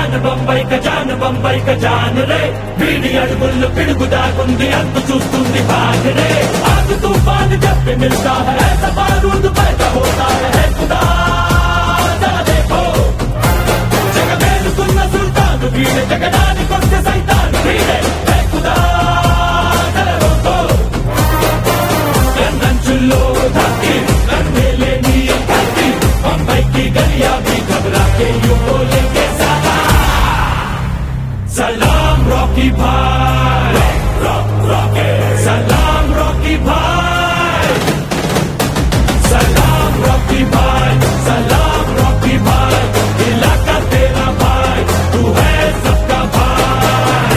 John Bombay జాన్ బొంబై జాన్ రే వీడి అడుగుల్లో పిడుగు దాగుంది అంతు చూస్తుంది బాగ్ రే ఆగు తూఫాన్ చెప్పి మిల్తా है ऐसा बारूद पैदा होता है है खुदा जरा देखो జగమేలుతున్న సుల్తాను వీడే జగడానికొస్తే సైతాను వీడే హే ఖుదా జరగొద్దు కన్నంచుల్లో ధక్కి కన్నేలే నీ కత్తి బొంబైకి గలియా भी घबरा के यूं बोलेंगे सलाम रॉकी भाई सलाम रॉकी भाई सलाम रॉकी भाई सलाम रॉकी भाई इलाका तेरा भाई तू है सबका भाई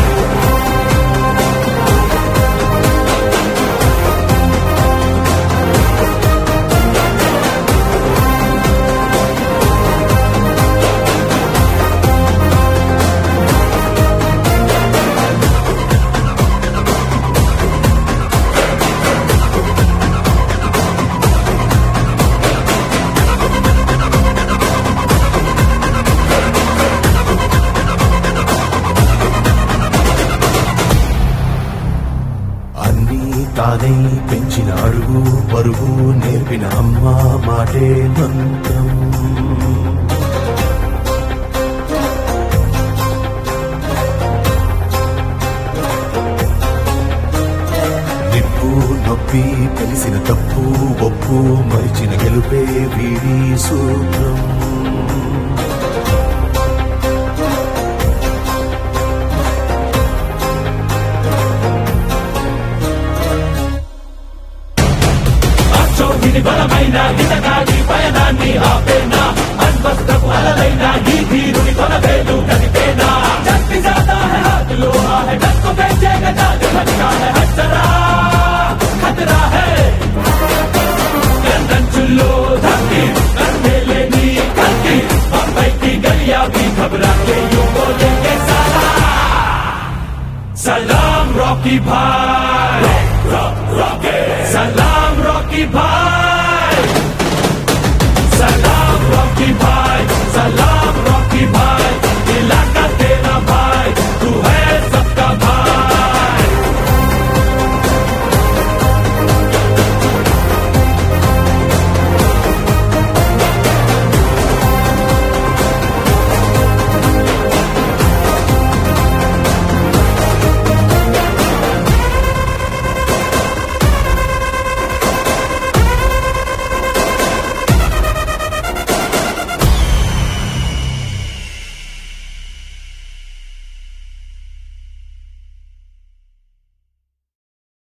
అన్నీ తానై పెంచిన అడుగు పరుగు నేర్పిన అమ్మ మాటే మంత్రం నిప్పు నొప్పి తెలిసిన తప్పు ఒప్పు మరిచిన గెలుపే వీడి సూత్రం అచ్చోహిని బలమైన హితగాడి పయనాన్ని ఆపేనా అన్వస్తపు అలలైన ఈ ధీరుని కొనవేలు కనిపేనా శక్తి జాతా है हाथ लोहा है डर को बेचेगा जान भटका है हटरा खतरा है చుల్లో धक्की करने लेनी कल्की बम्बई की गलियां भी घबरा के यूं बोलेंगे सलाम रॉकी भाई सलाम रॉकी भाई सलाम रॉकी भाई सलाम